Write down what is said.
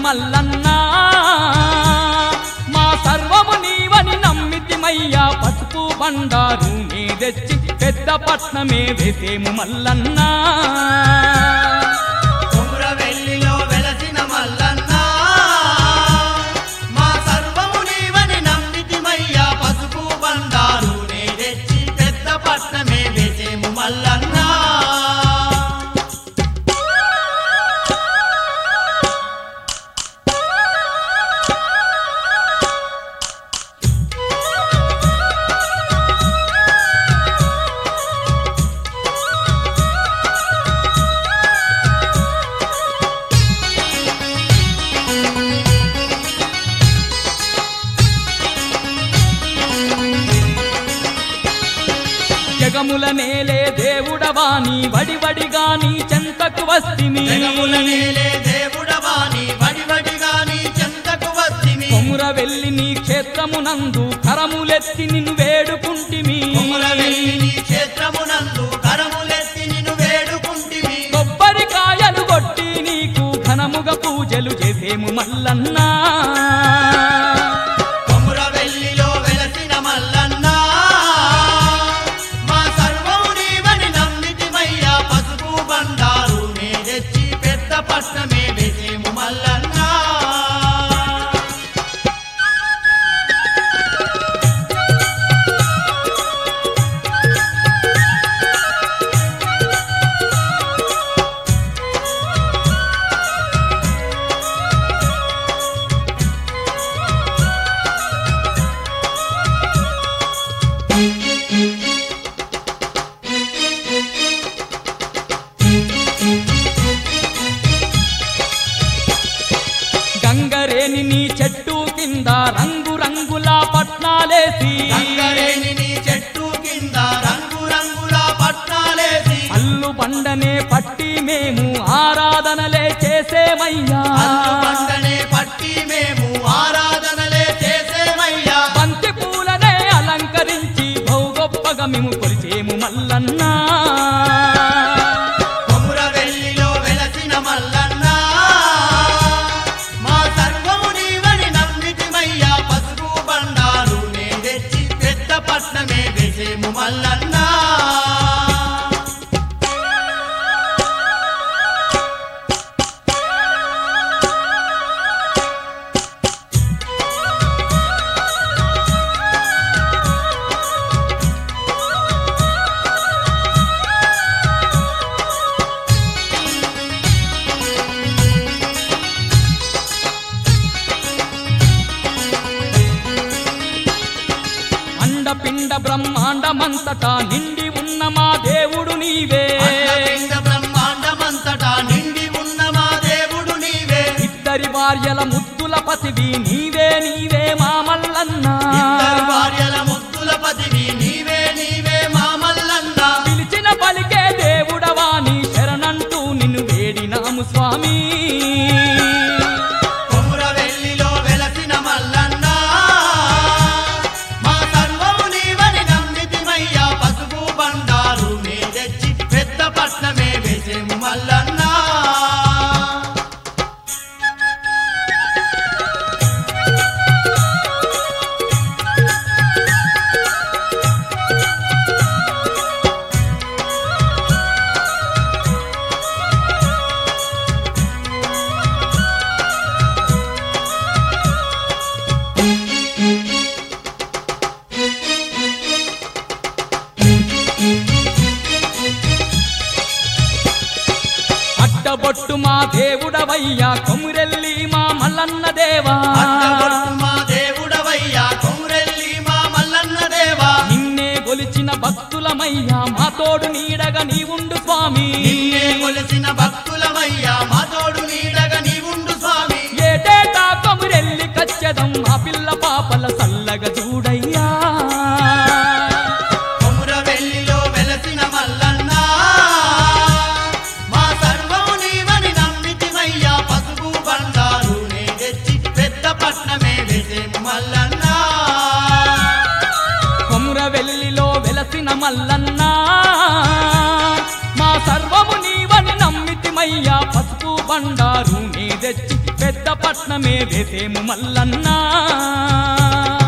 మల్లన్నా మా సర్వము నీవని నమ్మితిమయ్యా పసుపు బండారు నీ తెచ్చి పెద్ద పట్నమే వేసేము మల్లన్నా కొమురవెల్లిలో వెలసిన మల్లన్న మా సర్వము నీవని నమ్మితిమయ్యా పసుపు బండారు నే తెచ్చి పెద్ద పట్నమే వేసేము మల్లన్న జగముల నేలే దేవుడవాని వడివడిగా నీ చెంతకు వస్తిమి జగముల నేలే దేవుడవాని వడివడిగా నీ చెంతకు వచ్చిమి కొముర వెళ్ళి నీ క్షేత్రమునందు కరములెత్తి నిన్ను వేడుకుంటిమి కొమురవెల్లి నీ క్షేత్రమునందు కరములెత్తి నిన్ను వేడుకుంటిమి కొబ్బరికాయలు కొట్టి నీకు ఘనముగా పూజలు చేసేము మల్లన్నా కొమురవెల్లిలో వెలసిన మల్లన్న మా సర్వము నీవని నమ్మితిమయ్యా పసుపు బండారు నే తెచ్చి పెద్ద పట్నమే వేసేము మల్లన్న గంగరేని నీ చెట్టు కింద రంగు రంగుల పట్నాలేసి గంగరేని నీ చెట్టు కింద రంగు రంగుల పట్నాలేసి అల్లు పండనే పట్టి మేము ఆరాధనలే చేసేమయ్యా అల్లు పంటనే పట్టి మేము ఆరాధనలే చేసేమయ్యా బంతి పూలనే అలంకరించి బహు గొప్పగా మేము కొలిచేము మల్లన్నా కొమురవెల్లిలో వెలసిన మల్లన్న మా సర్వము నీవని నమ్మితిమయ్యా పసుపు బండారు నే తెచ్చి పెద్ద పట్నమే వేసేము మల్లన్న అండపిండ బ్రహ్మాండమంతటా నిండి ఉన్న మా దేవుడు నీవే అండపిండ బ్రహ్మాండమంతటా నిండి ఉన్న మా దేవుడు నీవే ఇద్దరి భార్యల ముద్దుల పతివి నీవే నీవే మా మల్లన్నా ఇద్దరు భార్యల ముద్దుల పతివి నీవే నీవే మా మల్లన్న పిలిచిన పలికే దేవుడవా నీ శరణంటూ నిన్ను వేడినాము స్వామి కొమురవెల్లిలో వెలసిన మల్లన్న మా సర్వము నీవని నమ్మితిమయ్యా పసుపు బండారు నే తెచ్చి పెద్ద పట్నమే వేసేము మల్లన్న అడ్డబొట్టు మా దేవుడవయ్యా కొమురెల్లి మా మల్లన్న దేవా అడ్డగొట్టు మా దేవుడవయ్యా కొమురెల్లి మా మల్లన్న దేవా నిన్నే గొలిచిన భక్తులమయ్యా మా తోడు నీడగా నీ ఉండు స్వామి నిన్నే కొలిసిన భక్తులమయ్యా మా తోడు నీడగా నీవుండు స్వామి ఏటేటా కొమురెల్లి కచ్చదం మా పిల్ల పాపల సల్లగా చూడయ్యా కొమురవెల్లిలో వెలసిన మల్లన్న మా సర్వము నీవని నమ్మితిమయ్యా పసుపు బండారు నే తెచ్చి పెద్ద పట్నమే వేసేము మల్లన్న కొమురవెల్లిలో వెలసిన మల్లన్నా మా సర్వము నీవని నమ్మితిమయ్యా పసుపు బండారు నీ తెచ్చి పెద్ద పట్నమే వేసేము మల్లన్నా